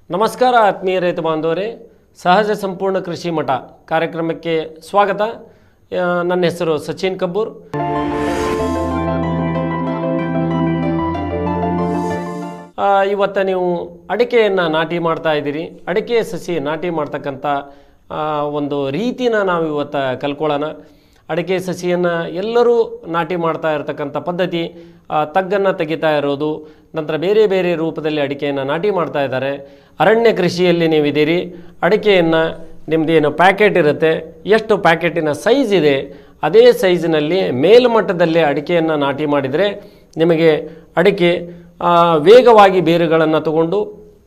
ನಮಸ್ಕಾರ ಆತ್ಮೀಯ ರೈತ ಬಾಂಧವರೇ ಸಹಜ ಸಂಪೂರ್ಣ ಕೃಷಿ ಮಠ ಕಾರ್ಯಕ್ರಮಕ್ಕೆ ಸ್ವಾಗತ ಆ, ನನ್ನ ಹೆಸರು ಸಚಿನ್ ಕಬ್ಬೂರ್ ಆ, ಇವತ್ತು ನೀವು ಅಡಿಕೆಯನ್ನು ನಾಟಿ ಮಾಡ್ತಾ ಇದ್ದೀರಿ ಅಡಿಕೆ ಸಸಿ ನಾಟಿ ಮಾಡ್ತಕ್ಕಂಥ ಆ, ಒಂದು ರೀತಿನ ನಾವು ಇವತ್ತು ಕಲ್ಕೊಳ್ಳೋಣ ಅಡಿಕೆ ಸಸಿಯನ್ನು ಎಲ್ಲರೂ ನಾಟಿ ಮಾಡ್ತಾ ಇರತಕ್ಕಂಥ ಪದ್ಧತಿ ಆ, ತಗ್ಗನ್ನು ತೆಗಿತಾ ಇರೋದು ನಂತರ ಬೇರೆ ಬೇರೆ ರೂಪದಲ್ಲಿ ಅಡಿಕೆಯನ್ನು ನಾಟಿ ಮಾಡ್ತಾ ಇದ್ದಾರೆ ಅರಣ್ಯ ಕೃಷಿಯಲ್ಲಿ ನೀವಿದ್ದೀರಿ ಅಡಿಕೆಯನ್ನು ನಿಮ್ಮದೇನು ಪ್ಯಾಕೆಟ್ ಇರುತ್ತೆ ಎಷ್ಟು ಪ್ಯಾಕೆಟಿನ ಸೈಜ್ ಇದೆ ಅದೇ ಸೈಜಿನಲ್ಲಿ ಮೇಲ್ಮಟ್ಟದಲ್ಲಿ ಅಡಿಕೆಯನ್ನು ನಾಟಿ ಮಾಡಿದರೆ ನಿಮಗೆ ಅಡಿಕೆ ಆ, ವೇಗವಾಗಿ ಬೇರುಗಳನ್ನು ತಗೊಂಡು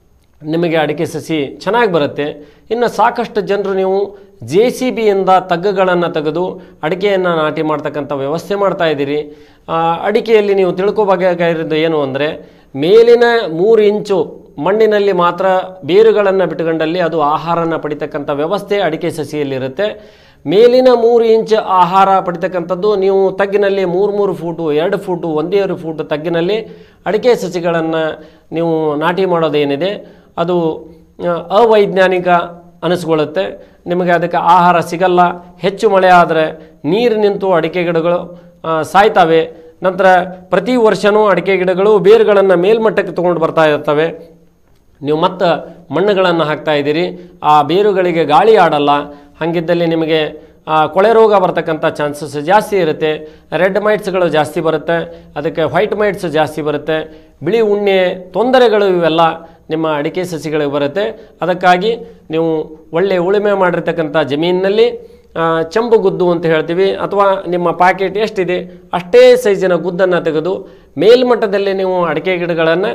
ನಿಮಗೆ ಅಡಿಕೆ ಸಸಿ ಚೆನ್ನಾಗಿ ಬರುತ್ತೆ ಇನ್ನು ಸಾಕಷ್ಟು ಜನರು ನೀವು ಜೆ ಸಿ ಬಿಯಿಂದ ತಗ್ಗುಗಳನ್ನು ತೆಗೆದು ಅಡಿಕೆಯನ್ನು ನಾಟಿ ಮಾಡ್ತಕ್ಕಂಥ ವ್ಯವಸ್ಥೆ ಮಾಡ್ತಾ ಇದ್ದೀರಿ ಆ, ಅಡಿಕೆಯಲ್ಲಿ ನೀವು ತಿಳ್ಕೊಬೇಕಾಗಿರೋದು ಏನು ಅಂದರೆ ಮೇಲಿನ ಮೂರು ಇಂಚು ಮಣ್ಣಿನಲ್ಲಿ ಮಾತ್ರ ಬೇರುಗಳನ್ನು ಬಿಟ್ಟುಕೊಂಡಲ್ಲಿ ಅದು ಆಹಾರನ ಪಡಿತಕ್ಕಂಥ ವ್ಯವಸ್ಥೆ ಅಡಿಕೆ ಸಸಿಯಲ್ಲಿರುತ್ತೆ ಮೇಲಿನ ಮೂರು ಇಂಚ್ ಆಹಾರ ಪಡಿತಕ್ಕಂಥದ್ದು ನೀವು ತಗ್ಗಿನಲ್ಲಿ ಮೂರು ಮೂರು ಫೂಟು ಎರಡು ಫೂಟು ಒಂದೇ ಎರಡು ಫೂಟು ತಗ್ಗಿನಲ್ಲಿ ಅಡಿಕೆ ಸಸಿಗಳನ್ನು ನೀವು ನಾಟಿ ಮಾಡೋದೇನಿದೆ ಅದು ಆ, ಅವೈಜ್ಞಾನಿಕ ಅನಿಸ್ಕೊಳ್ಳುತ್ತೆ ನಿಮಗೆ ಅದಕ್ಕೆ ಆಹಾರ ಸಿಗಲ್ಲ ಹೆಚ್ಚು ಮಳೆ ಆದರೆ ನೀರು ನಿಂತು ಅಡಿಕೆ ಗಿಡಗಳು ಆ, ಸಾಯ್ತವೆ ನಂತರ ಪ್ರತಿ ವರ್ಷವೂ ಅಡಿಕೆ ಗಿಡಗಳು ಬೇರುಗಳನ್ನು ಮೇಲ್ಮಟ್ಟಕ್ಕೆ ತೊಗೊಂಡು ಬರ್ತಾ ಇರ್ತವೆ ನೀವು ಮತ್ತೆ ಮಣ್ಣುಗಳನ್ನು ಹಾಕ್ತಾ ಇದ್ದೀರಿ ಆ ಬೇರುಗಳಿಗೆ ಗಾಳಿ ಆಡಲ್ಲ ಹಾಗಿದ್ದಲ್ಲಿ ನಿಮಗೆ ಆ, ಕೊಳೆ ರೋಗ ಬರ್ತಕ್ಕಂಥ ಚಾನ್ಸಸ್ ಜಾಸ್ತಿ ಇರುತ್ತೆ ರೆಡ್ ಮೈಟ್ಸ್ಗಳು ಜಾಸ್ತಿ ಬರುತ್ತೆ ಅದಕ್ಕೆ ವೈಟ್ ಮೈಟ್ಸ್ ಜಾಸ್ತಿ ಬರುತ್ತೆ ಬಿಳಿ ಉಣ್ಣೆ ತೊಂದರೆಗಳು ಇವೆಲ್ಲ ನಿಮ್ಮ ಅಡಿಕೆ ಸಸಿಗಳಿಗೆ ಬರುತ್ತೆ ಅದಕ್ಕಾಗಿ ನೀವು ಒಳ್ಳೆ ಉಳುಮೆ ಮಾಡಿರ್ತಕ್ಕಂಥ ಜಮೀನಿನಲ್ಲಿ ಆ, ಚೆಂಬು ಗುದ್ದು ಅಂತ ಹೇಳ್ತೀವಿ ಅಥವಾ ನಿಮ್ಮ ಪ್ಯಾಕೆಟ್ ಎಷ್ಟಿದೆ ಅಷ್ಟೇ ಸೈಜಿನ ಗುದ್ದನ್ನು ತೆಗೆದು ಮೇಲ್ಮಟ್ಟದಲ್ಲಿ ನೀವು ಅಡಿಕೆ ಗಿಡಗಳನ್ನು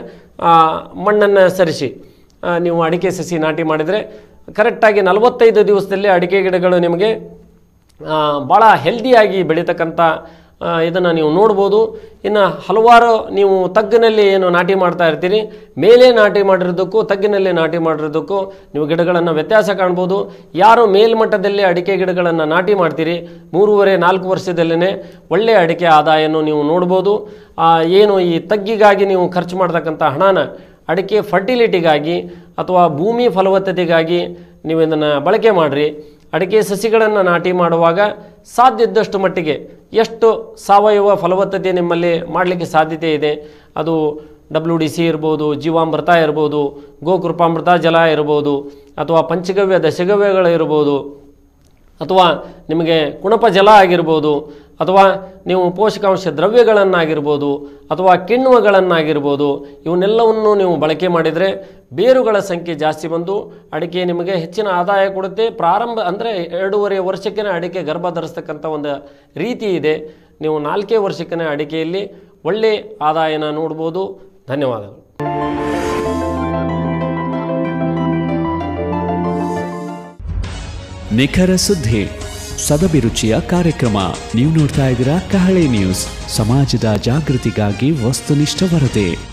ಮಣ್ಣನ್ನು ಸರಿಸಿ ಆ, ನೀವು ಅಡಿಕೆ ಸಸಿ ನಾಟಿ ಮಾಡಿದರೆ ಕರೆಕ್ಟಾಗಿ ನಲವತ್ತೈದು ದಿವಸದಲ್ಲಿ ಅಡಿಕೆ ಗಿಡಗಳು ನಿಮಗೆ ಆ, ಭಾಳ ಹೆಲ್ದಿಯಾಗಿ ಬೆಳೀತಕ್ಕಂಥ ಇದನ್ನು ನೀವು ನೋಡ್ಬೋದು ಇನ್ನು ಹಲವಾರು ನೀವು ತಗ್ಗಿನಲ್ಲಿ ಏನು ನಾಟಿ ಮಾಡ್ತಾ ಇರ್ತೀರಿ ಮೇಲೆ ನಾಟಿ ಮಾಡಿರೋದಕ್ಕೂ ತಗ್ಗಿನಲ್ಲಿ ನಾಟಿ ಮಾಡಿರೋದಕ್ಕೂ ನೀವು ಗಿಡಗಳನ್ನು ವ್ಯತ್ಯಾಸ ಕಾಣ್ಬೋದು ಯಾರು ಮೇಲ್ಮಟ್ಟದಲ್ಲಿ ಅಡಿಕೆ ಗಿಡಗಳನ್ನು ನಾಟಿ ಮಾಡ್ತೀರಿ ಮೂರುವರೆ ನಾಲ್ಕು ವರ್ಷದಲ್ಲೇ ಒಳ್ಳೆಯ ಅಡಿಕೆ ಆದಾಯವನ್ನು ನೀವು ನೋಡ್ಬೋದು ಆ, ಏನು ಈ ತಗ್ಗಿಗಾಗಿ ನೀವು ಖರ್ಚು ಮಾಡ್ತಕ್ಕಂಥ ಹಣನ ಅಡಿಕೆ ಫರ್ಟಿಲಿಟಿಗಾಗಿ ಅಥವಾ ಭೂಮಿ ಫಲವತ್ತತೆಗಾಗಿ ನೀವು ಇದನ್ನು ಬಳಕೆ ಮಾಡಿರಿ ಅಡಿಕೆ ಸಸಿಗಳನ್ನು ನಾಟಿ ಮಾಡುವಾಗ ಸಾಧ್ಯ ಇದ್ದಷ್ಟು ಮಟ್ಟಿಗೆ ಎಷ್ಟು ಸಾವಯವ ಫಲವತ್ತತೆ ನಿಮ್ಮಲ್ಲಿ ಮಾಡಲಿಕ್ಕೆ ಸಾಧ್ಯತೆ ಇದೆ ಅದು ಡಬ್ಲ್ಯೂ ಡಿ ಸಿ ಇರ್ಬೋದು ಜೀವಾಮೃತ ಇರ್ಬೋದು ಗೋಕೃಪಾಮೃತ ಜಲ ಇರ್ಬೋದು ಅಥವಾ ಪಂಚಗವ್ಯ ದಶಗವ್ಯಗಳು ಇರ್ಬೋದು ಅಥವಾ ನಿಮಗೆ ಕುಣಪ ಜಲ ಆಗಿರ್ಬೋದು ಅಥವಾ ನೀವು ಪೋಷಕಾಂಶ ದ್ರವ್ಯಗಳನ್ನಾಗಿರ್ಬೋದು ಅಥವಾ ಕಿಣ್ವಗಳನ್ನಾಗಿರ್ಬೋದು ಇವನ್ನೆಲ್ಲವನ್ನು ನೀವು ಬಳಕೆ ಮಾಡಿದರೆ ಬೇರುಗಳ ಸಂಖ್ಯೆ ಜಾಸ್ತಿ ಬಂದು ಅಡಿಕೆ ನಿಮಗೆ ಹೆಚ್ಚಿನ ಆದಾಯ ಕೊಡುತ್ತೆ ಪ್ರಾರಂಭ ಅಂದರೆ ಎರಡೂವರೆ ವರ್ಷಕ್ಕೆ ಅಡಿಕೆ ಗರ್ಭ ಧರಿಸ್ತಕ್ಕಂಥ ಒಂದು ರೀತಿ ಇದೆ ನೀವು ನಾಲ್ಕೇ ವರ್ಷಕ್ಕೆ ಅಡಿಕೆಯಲ್ಲಿ ಒಳ್ಳೆ ಆದಾಯನ ನೋಡ್ಬೋದು ಧನ್ಯವಾದಗಳು ನಿಖರ ಸುದ್ದಿ ಸದಭಿರುಚಿಯ ಕಾರ್ಯಕ್ರಮ ನೀವು ನೋಡ್ತಾ ಇದ್ದೀರಾ ಕಹಳೆ ನ್ಯೂಸ್ ಸಮಾಜದ ಜಾಗೃತಿಗಾಗಿ ವಸ್ತುನಿಷ್ಠ ವರದಿ